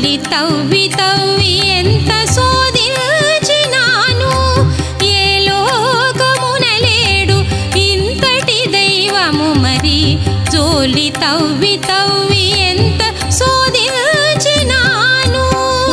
జోలి తవ్వి తవ్వి ఎంత శోధించినాను ఏ లోకమున లేడు ఇంతటి దైవము మరి జోలి తవ్వి తవ్వి ఎంత శోధించినాను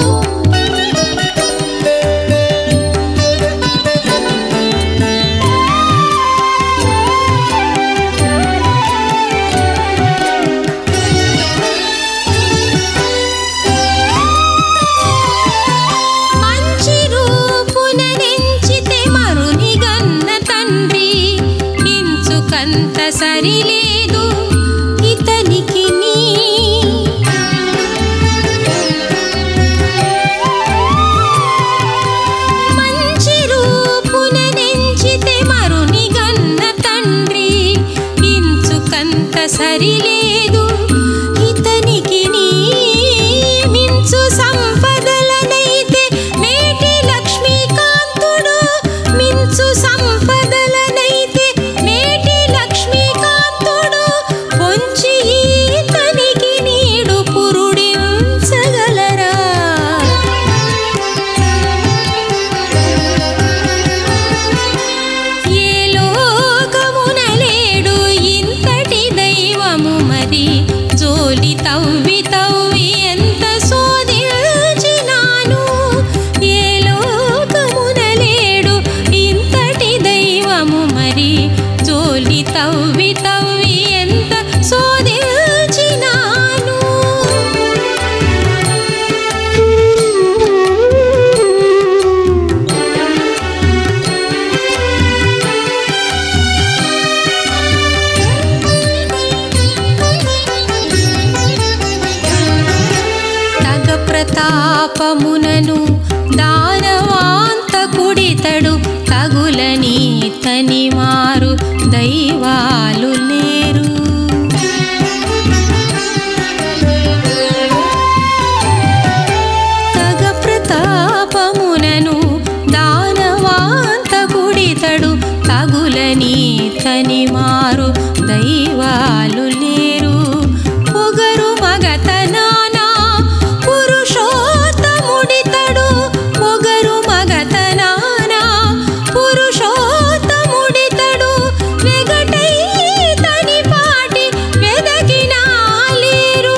మంచి రూపున నెంచితే మరుని గన్న తండ్రి ఇంచుకంత సరిలేదు ఇతనికి నీ మంచి రూపున నెంచితే మరుని గన్న తండ్రి ఇంచుకంత సరిలేదు ఇతనికి నీ మించు సంపదలనైతే మేటి లక్ష్మీకాంతుడు మించు సంపదలనైతే మేటి లక్ష్మీకాంతుడు పొంచి ఈతనికి నీడు పురుడించగలరా ఏ లోకమున లేడు ఇంతటి దైవము మరి జోలి తవ్వి తవ్వి ఎంత శోధించినాను ఏ లోకమున లేడు ఇంతటి దైవము మరి జోలి తవ్వి తవ్వి ఎంత శోధించినాను తగ ప్రతాపమునను దానవాంత కుడితడు తగులని తని మారు దైవాలు లేరు తగ ప్రతాపమునను దానవాంత కుడితడు తగులని తని మారు దైవాలు లేరు పొగరు మగతనానా పురుషోత్తముడితడు పొగరు మగతనానా పురుషోత్తముడితడు వెగటై తని పాటి వెదకినా లేరు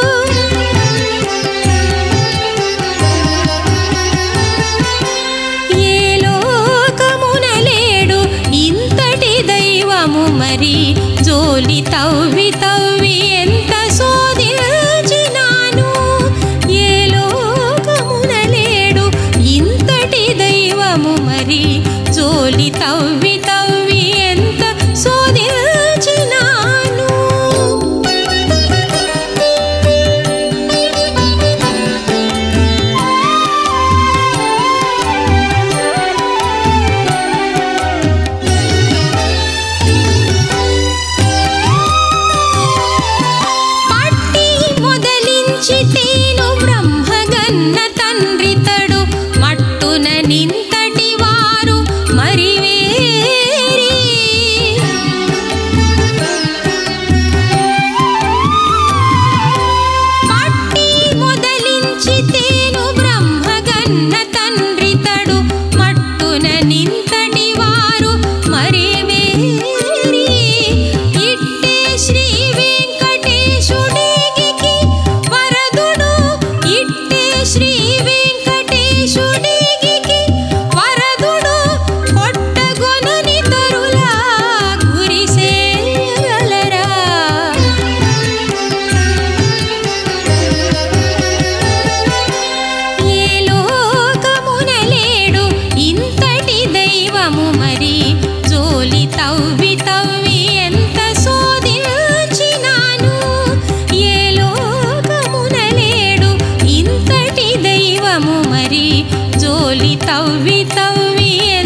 ఏ లోకమున లేడు ఇంతటి దైవము మరి జోలి తవ్వి తవ్వి ఎంత శోధించినాను ఏ లోకమున లేడు ఇంతటి దైవము మరి జోలి తవ్వి తవ్వి ఎంత శోధించినాను పట్టి మొదలించితేను బ్రహ్మగన్న తండ్రితడు మట్టున నింతటి వారు మరివేరి పట్టి మొదలించితేను బ్రహ్మగన్న తండ్రితడు మట్టున నింతటి వారు మరివేరి ఇట్టే శ్రీ వెంకటేశుడికి వరదుడు ఇట్టే శ్రీ వెంకటేశుడికి వరదుడు కొట్టగొనని తరులా గురిసేగలరా ఏ లోకమున లేడు ఇంతటి దైవము మరి జోలి తవ్వి తవ్వి ఎంత శోధించినాను ఏ లోకమున లేడు ఇంతటి దైవము మరి జోలి తవ్వి తవ్వి